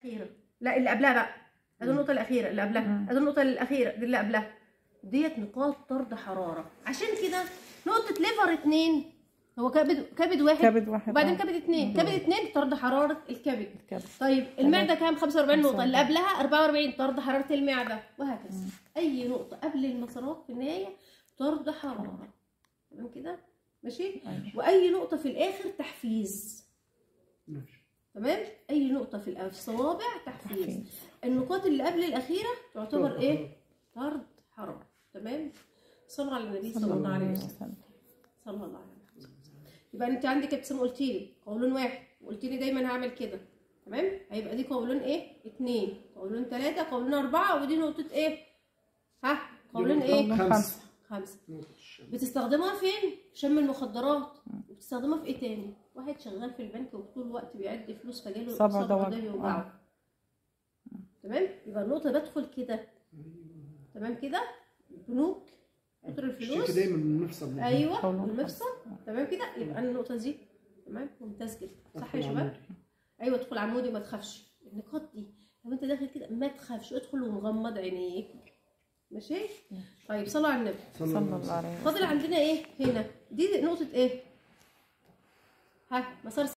الاخيره لا اللي قبلها بقى ادي النقطه الاخيره اللي قبلها مم. ادي النقطه الاخيره دي اللي قبلها ديت نقاط طرد حراره عشان كده نقطه ليفر اتنين هو كبد كبد واحد كبد واحد وبعدين آه. كبد اتنين كبد اتنين طرد حراره الكبد كبد طيب المعده كام 45 نقطه اللي 45. قبلها 44 طرد حراره المعده وهكذا اي نقطه قبل المسارات في النهايه طرد حراره تمام كده ماشي أيوة. واي نقطه في الاخر تحفيز ماشي تمام اي نقطه في الأ- في الصوابع تحفيز تحفيز. النقاط اللي قبل الاخيره تعتبر ايه طرد حراره تمام صلوا على النبي صلى الله عليه وسلم صلى الله عليه وسلم يبقى انت عندك ابتسام قلت لي قولون واحد وقلت لي دايما هعمل كده تمام هيبقى دي قولون ايه اتنين قولون تلاتة قولون اربعة ودي نقطة ايه ها قولون ايه قولون خمسة. خمسة نقطة الشمس. بتستخدمها فين في شم المخدرات وبتستخدمها في ايه تاني واحد شغال في البنك وطول الوقت بيعد فلوس فجاله صبع صبعه ده ده وجع. بيوجعه تمام يبقى النقطة بدخل كده تمام كده بنوك قطر الفلوس الشيك دايما من نفسه ايوه قولون والمفصل تمام كده يبقى انا النقطه دي تمام ممتاز جدا صح يا أدخل شباب عمودي. ايوه ادخل عمودي وما تخافش النقاط دي لو انت داخل كده ما تخافش ادخل ومغمض عينيك ماشي طيب صلوا على النبي صلى الله عليه وسلم فاضل عندنا ايه هنا دي نقطه ايه ها مسار